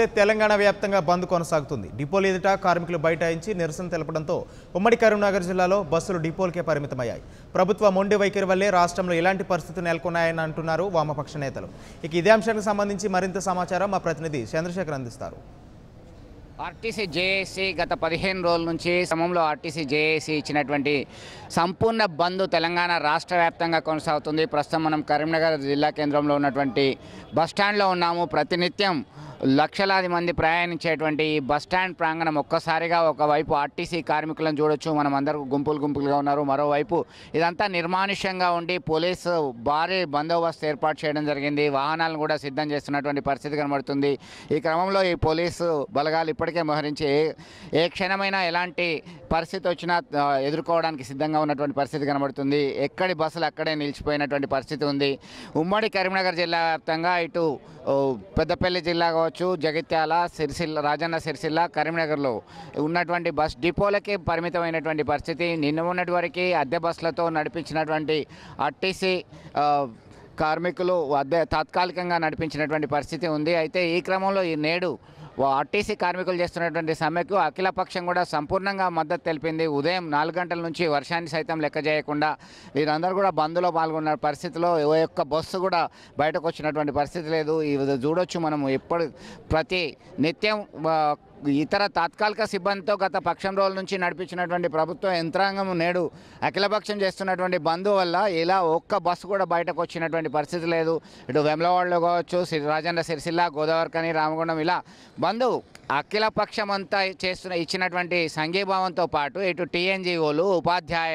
చూస్తే తెలంగాణ వ్యాప్తంగా బంద్ కొనసాగుతుంది డిపోలు ఎదుట కార్మికులు బైఠాయించి నిరసన తెలపడంతో ఉమ్మడి కరీంనగర్ జిల్లాలో బస్సులు డిపోలకే పరిమితమయ్యాయి ప్రభుత్వ మొండి వైఖరి వల్లే రాష్ట్రంలో ఇలాంటి పరిస్థితులు నెలకొన్నాయని అంటున్నారు వామపక్ష నేతలు ఇక ఇదే అంశానికి సంబంధించి మరింత సమాచారం మా ప్రతినిధి చంద్రశేఖర్ అందిస్తారు ఆర్టీసీ జేఏసీ గత పదిహేను రోజుల నుంచి క్రమంలో ఆర్టీసీ జేఏసీ ఇచ్చినటువంటి సంపూర్ణ బంద్ తెలంగాణ రాష్ట్ర వ్యాప్తంగా కొనసాగుతుంది ప్రస్తుతం మనం కరీంనగర్ జిల్లా కేంద్రంలో ఉన్నటువంటి బస్టాండ్లో ఉన్నాము ప్రతినిత్యం లక్షలాది మంది ప్రయాణించేటువంటి ఈ బస్టాండ్ ప్రాంగణం ఒక్కసారిగా ఒకవైపు ఆర్టీసీ కార్మికులను చూడొచ్చు మనం అందరూ గుంపులు గుంపులుగా ఉన్నారు మరోవైపు ఇదంతా నిర్మానుష్యంగా ఉండి పోలీసు భారీ బందోబస్తు ఏర్పాటు చేయడం జరిగింది వాహనాలను కూడా సిద్ధం చేస్తున్నటువంటి పరిస్థితి కనబడుతుంది ఈ క్రమంలో ఈ పోలీసు బలగాలు ఇప్పటికే మోహరించి ఏ ఏ క్షణమైనా ఎలాంటి పరిస్థితి వచ్చినా ఆ, ఎదుర్కోవడానికి సిద్ధంగా ఉన్నటువంటి పరిస్థితి కనబడుతుంది ఎక్కడి బస్సులు అక్కడే నిలిచిపోయినటువంటి పరిస్థితి ఉంది ఉమ్మడి కరీంనగర్ జిల్లా వ్యాప్తంగా ఇటు ఓ, పెద్దపల్లి జిల్లా కావచ్చు జగిత్యాల సిరిసిల్ల రాజన్న సిరిసిల్ల కరీంనగర్లో ఉన్నటువంటి బస్ డిపోలకే పరిమితమైనటువంటి పరిస్థితి నిన్న ఉన్నటి వరకు అద్దె బస్సులతో నడిపించినటువంటి ఆర్టీసీ ఆ, కార్మికులు అద్దె తాత్కాలికంగా నడిపించినటువంటి పరిస్థితి ఉంది అయితే ఈ క్రమంలో ఈ నేడు వా- ఆర్టీసీ కార్మికులు చేస్తున్నటువంటి సమ్మెకు అఖిలపక్షం కూడా సంపూర్ణంగా మద్దతు తెలిపింది ఉదయం నాలుగు గంటల నుంచి వర్షాన్ని సైతం లెక్క చేయకుండా వీరందరూ కూడా బంద్లో పాల్గొన్న పరిస్థితిలో ఏ ఒక్క బస్సు కూడా బయటకు వచ్చినటువంటి పరిస్థితి లేదు ఇది చూడొచ్చు మనం ఎప్పుడు ప్రతి నిత్యం ఆ, ఇతర తాత్కాలిక సిబ్బందితో గత పక్షం రోజుల నుంచి నడిపించినటువంటి ప్రభుత్వ యంత్రాంగం నేడు అఖిలపక్షం చేస్తున్నటువంటి బంధు వల్ల ఇలా ఒక్క బస్సు కూడా బయటకు వచ్చినటువంటి పరిస్థితి లేదు ఇటు వెమ్లవాడలో కావచ్చు సి- రాజన్న సిరిసిల్ల గోదావరికని రామగుండం ఇలా బంధు అఖిల పక్షం అంతా చేస్తున్న ఇచ్చినటువంటి సంఘీభావంతో పాటు ఇటు టీఎన్జిఓలు ఉపాధ్యాయ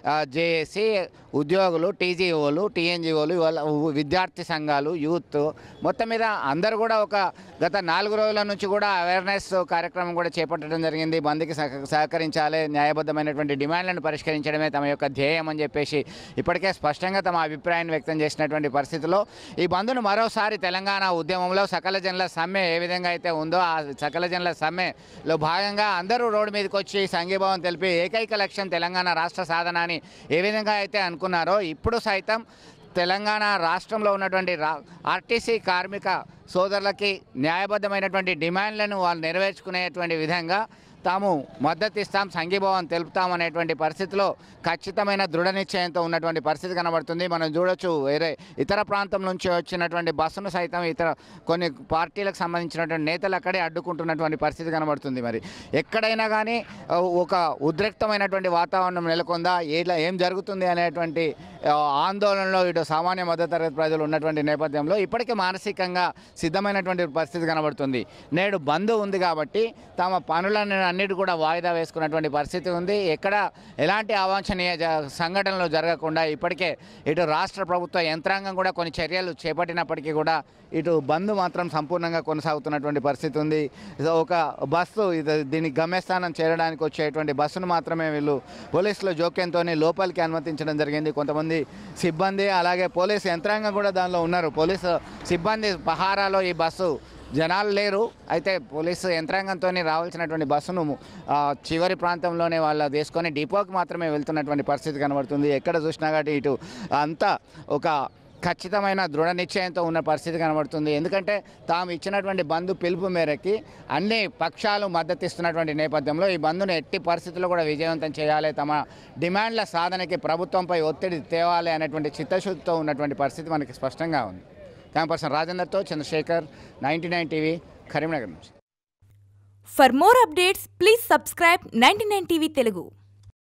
జేఏసీ ఉద్యోగులు టీజీఓలు టీఎన్జిఓలు ఇవాళ ఉ- విద్యార్థి సంఘాలు యూత్ మొత్తం మీద అందరూ కూడా ఒక గత నాలుగు రోజుల నుంచి కూడా అవేర్నెస్ కార్యక్రమం కూడా చేపట్టడం జరిగింది బంద్కి సహ- సహకరించాలి న్యాయబద్ధమైనటువంటి డిమాండ్లను పరిష్కరించడమే తమ యొక్క ధ్యేయం అని చెప్పేసి ఇప్పటికే స్పష్టంగా తమ అభిప్రాయాన్ని వ్యక్తం చేసినటువంటి పరిస్థితిలో ఈ బంద్ను మరోసారి తెలంగాణ ఉద్యమంలో సకల జనుల సమ్మె ఏ విధంగా అయితే ఉందో ఆ సకల జనుల సమ్మెలో భాగంగా అందరూ రోడ్డు మీదకి వచ్చి సంఘీభావం తెలిపి ఏకైక లక్ష్యం తెలంగాణ రాష్ట్ర సాధన అని ఏ విధంగా అయితే అనుకున్నారో ఇప్పుడు సైతం తెలంగాణ రాష్ట్రంలో ఉన్నటువంటి రా ఆర్టీసీ కార్మిక సోదరులకి న్యాయబద్ధమైనటువంటి డిమాండ్లను వాళ్ళు నెరవేర్చుకునేటువంటి విధంగా తాము మద్దతు ఇస్తాం సంఘీభావం తెలుపుతాం అనేటువంటి పరిస్థితిలో ఖచ్చితమైన దృఢ నిశ్చయంతో ఉన్నటువంటి పరిస్థితి కనబడుతుంది మనం చూడొచ్చు వేరే ఇతర ప్రాంతం నుంచి వచ్చినటువంటి బస్సును సైతం ఇతర కొన్ని పార్టీలకు సంబంధించినటువంటి నేతలు అక్కడే అడ్డుకుంటున్నటువంటి పరిస్థితి కనబడుతుంది మరి ఎక్కడైనా కానీ ఆ, ఒక ఉద్రిక్తమైనటువంటి వాతావరణం నెలకొందా ఏలా ఏం జరుగుతుంది అనేటువంటి ఆ, ఆందోళనలో ఇటు సామాన్య మధ్యతరగతి ప్రజలు ఉన్నటువంటి నేపథ్యంలో ఇప్పటికే మానసికంగా సిద్ధమైనటువంటి పరిస్థితి కనబడుతుంది నేడు బంద్ ఉంది కాబట్టి తమ పనులను అన్నిటి కూడా వాయిదా వేసుకున్నటువంటి పరిస్థితి ఉంది ఎక్కడ ఎలాంటి అవాంఛనీయ జ- సంఘటనలు జరగకుండా ఇప్పటికే ఇటు రాష్ట్ర ప్రభుత్వ యంత్రాంగం కూడా కొన్ని చర్యలు చేపట్టినప్పటికీ కూడా ఇటు బంద్ మాత్రం సంపూర్ణంగా కొనసాగుతున్నటువంటి పరిస్థితి ఉంది ఇది ఒక బస్సు ఇది దీని గమ్యస్థానం చేరడానికి వచ్చేటువంటి బస్సును మాత్రమే వీళ్ళు పోలీసుల జోక్యంతో లోపలికి అనుమతించడం జరిగింది కొంతమంది సిబ్బంది అలాగే పోలీసు యంత్రాంగం కూడా దానిలో ఉన్నారు పోలీసు సిబ్బంది పహారాలో ఈ బస్సు జనాలు లేరు అయితే పోలీసు యంత్రాంగంతో రావాల్సినటువంటి బస్సును ఆ, చివరి ప్రాంతంలోనే వాళ్ళు తీసుకొని డిపోకి మాత్రమే వెళ్తున్నటువంటి పరిస్థితి కనబడుతుంది ఎక్కడ చూసినా కాబట్టి ఇటు అంతా ఒక ఖచ్చితమైన దృఢ నిశ్చయంతో ఉన్న పరిస్థితి కనబడుతుంది ఎందుకంటే తాము ఇచ్చినటువంటి బంధు పిలుపు మేరకి అన్ని పక్షాలు మద్దతు ఇస్తున్నటువంటి నేపథ్యంలో ఈ బంధును ఎట్టి పరిస్థితుల్లో కూడా విజయవంతం చేయాలి తమ డిమాండ్ల సాధనకి ప్రభుత్వంపై ఒత్తిడి తేవాలి అనేటువంటి చిత్తశుద్ధితో ఉన్నటువంటి పరిస్థితి మనకి స్పష్టంగా ఉంది కెమెరా పర్సన్ రాజేందర్తో Chandrashekar ninety nine TV Karimnagar నుంచి For more updates, please subscribe 99 TV Telugu.